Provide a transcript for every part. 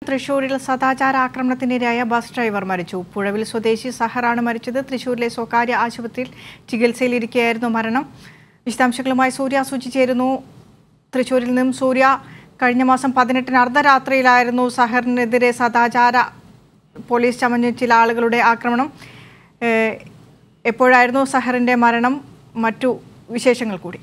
തൃശൂരിൽ സദാചാര ആക്രമണത്തിനിരയായ bus driver മരിച്ചു പുഴവിൽ സ്വദേശി സഹറാണ് മരിച്ചത് തൃശൂരിലെ സ്വകാര്യ ആശുപത്രിയിൽ ചികിത്സയിലിരിക്കെയായിരുന്നു മരണം വിശദാംശങ്ങളുമായി സൂര്യ സൂചി ചേരുന്നു തൃശൂരിൽ നിന്നും സൂര്യ കഴിഞ്ഞ മാസം പതിനെട്ടിന് അർദ്ധരാത്രിയിലായിരുന്നു സഹറിനെതിരെ സദാചാര പോലീസ് ചമഞ്ഞ ചില ആളുകളുടെ ആക്രമണം ഏഹ്, എപ്പോഴായിരുന്നു സഹറിന്റെ മരണം മറ്റു വിശേഷങ്ങൾ കൂടി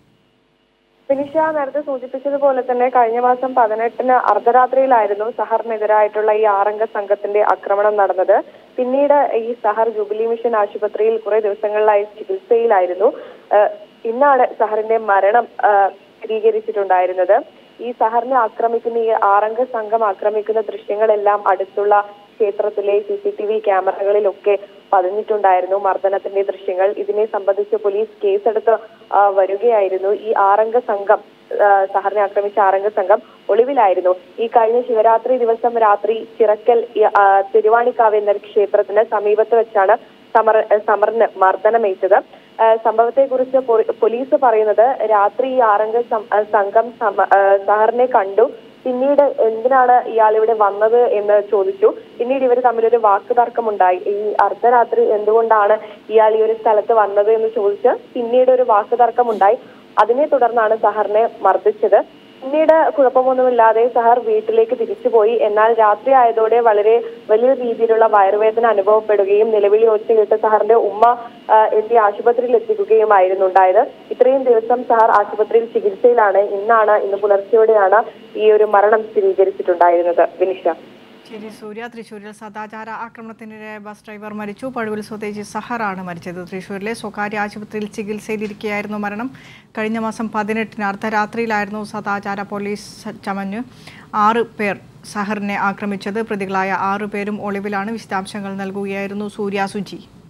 ഫിനിഷ നേരത്തെ സൂചിപ്പിച്ചതുപോലെ തന്നെ കഴിഞ്ഞ മാസം പതിനെട്ടിന് അർദ്ധരാത്രിയിലായിരുന്നു സഹറിനെതിരായിട്ടുള്ള ഈ ആറംഗ സംഘത്തിന്റെ ആക്രമണം നടന്നത് പിന്നീട് ഈ സഹർ ജൂബിലി മിഷൻ ആശുപത്രിയിൽ കുറെ ദിവസങ്ങളിലായി ചികിത്സയിലായിരുന്നു ഏഹ് ഇന്നാണ് സഹറിന്റെ മരണം ഏഹ് സ്ഥിരീകരിച്ചിട്ടുണ്ടായിരുന്നത് ഈ സഹറിനെ ആക്രമിക്കുന്ന ഈ ആറംഗ സംഘം ആക്രമിക്കുന്ന ദൃശ്യങ്ങളെല്ലാം അടുത്തുള്ള ക്ഷേത്രത്തിലെ സി സി ടി വി ക്യാമറകളിലൊക്കെ പതിഞ്ഞിട്ടുണ്ടായിരുന്നു മർദ്ദനത്തിന്റെ ദൃശ്യങ്ങൾ ഇതിനെ സംബന്ധിച്ച് പോലീസ് കേസെടുത്ത് ആ, വരികയായിരുന്നു ഈ ആറംഗ സംഘം ആ, സഹറിനെ ആക്രമിച്ച ആറംഗ സംഘം ഒളിവിലായിരുന്നു ഈ കഴിഞ്ഞ ശിവരാത്രി ദിവസം രാത്രി ചിറക്കൽ ഈ, ആ, തിരുവാണിക്കാവ് എന്ന ക്ഷേത്രത്തിന് സമീപത്ത് വെച്ചാണ് സമർ സമറിന് മർദ്ദനമേറ്റത് ആ, സംഭവത്തെക്കുറിച്ച് പൊ- പോലീസ് പറയുന്നത് രാത്രി ഈ ആറംഗ സം- ആ, സംഘം സമ- ആ, സഹറിനെ കണ്ടു പിന്നീട് എന്തിനാണ് ഇയാൾ ഇവിടെ വന്നത് എന്ന് ചോദിച്ചു പിന്നീട് ഇവർ തമ്മിലൊരു വാക്കുതർക്കമുണ്ടായി ഈ അർദ്ധരാത്രി എന്തുകൊണ്ടാണ് ഇയാൾ ഈ ഒരു സ്ഥലത്ത് വന്നത് എന്ന് ചോദിച്ച് പിന്നീട് ഒരു വാക്കുതർക്കമുണ്ടായി അതിനെ തുടർന്നാണ് സഹറിനെ മർദ്ദിച്ചത് പിന്നീട് കുഴപ്പമൊന്നുമില്ലാതെ സഹർ വീട്ടിലേക്ക് തിരിച്ചുപോയി എന്നാൽ രാത്രി ആയതോടെ വളരെ വലിയ രീതിയിലുള്ള വയറുവേദന അനുഭവപ്പെടുകയും നിലവിളി ഒച്ച കേട്ട് സഹറിന്റെ ഉമ്മ ആ, എത്തി ആശുപത്രിയിൽ എത്തിക്കുകയുമായിരുന്നു ഉണ്ടായത് ഇത്രയും ദിവസം സഹർ ആശുപത്രിയിൽ ചികിത്സയിലാണ് ഇന്നാണ് ഇന്ന് പുലർച്ചെയോടെയാണ് ഈ ഒരു മരണം സ്ഥിരീകരിച്ചിട്ടുണ്ടായിരുന്നത് വിനിഷ ശരി സൂര്യ തൃശ്ശൂരിൽ സദാചാര ആക്രമണത്തിനിടെ ബസ് ഡ്രൈവർ മരിച്ചു പഴുവിൽ സ്വദേശി സഹറാണ് മരിച്ചത് തൃശ്ശൂരിലെ സ്വകാര്യ ആശുപത്രിയിൽ ചികിത്സയിലിരിക്കെയായിരുന്നു മരണം കഴിഞ്ഞ മാസം പതിനെട്ടിന് അർദ്ധരാത്രിയിലായിരുന്നു സദാചാര പോലീസ് ചമഞ്ഞ് ആറ് പേർ സഹറിനെ ആക്രമിച്ചത് പ്രതികളായ ആറു പേരും ഒളിവിലാണ് വിശദാംശങ്ങൾ നൽകുകയായിരുന്നു സൂര്യ സുജി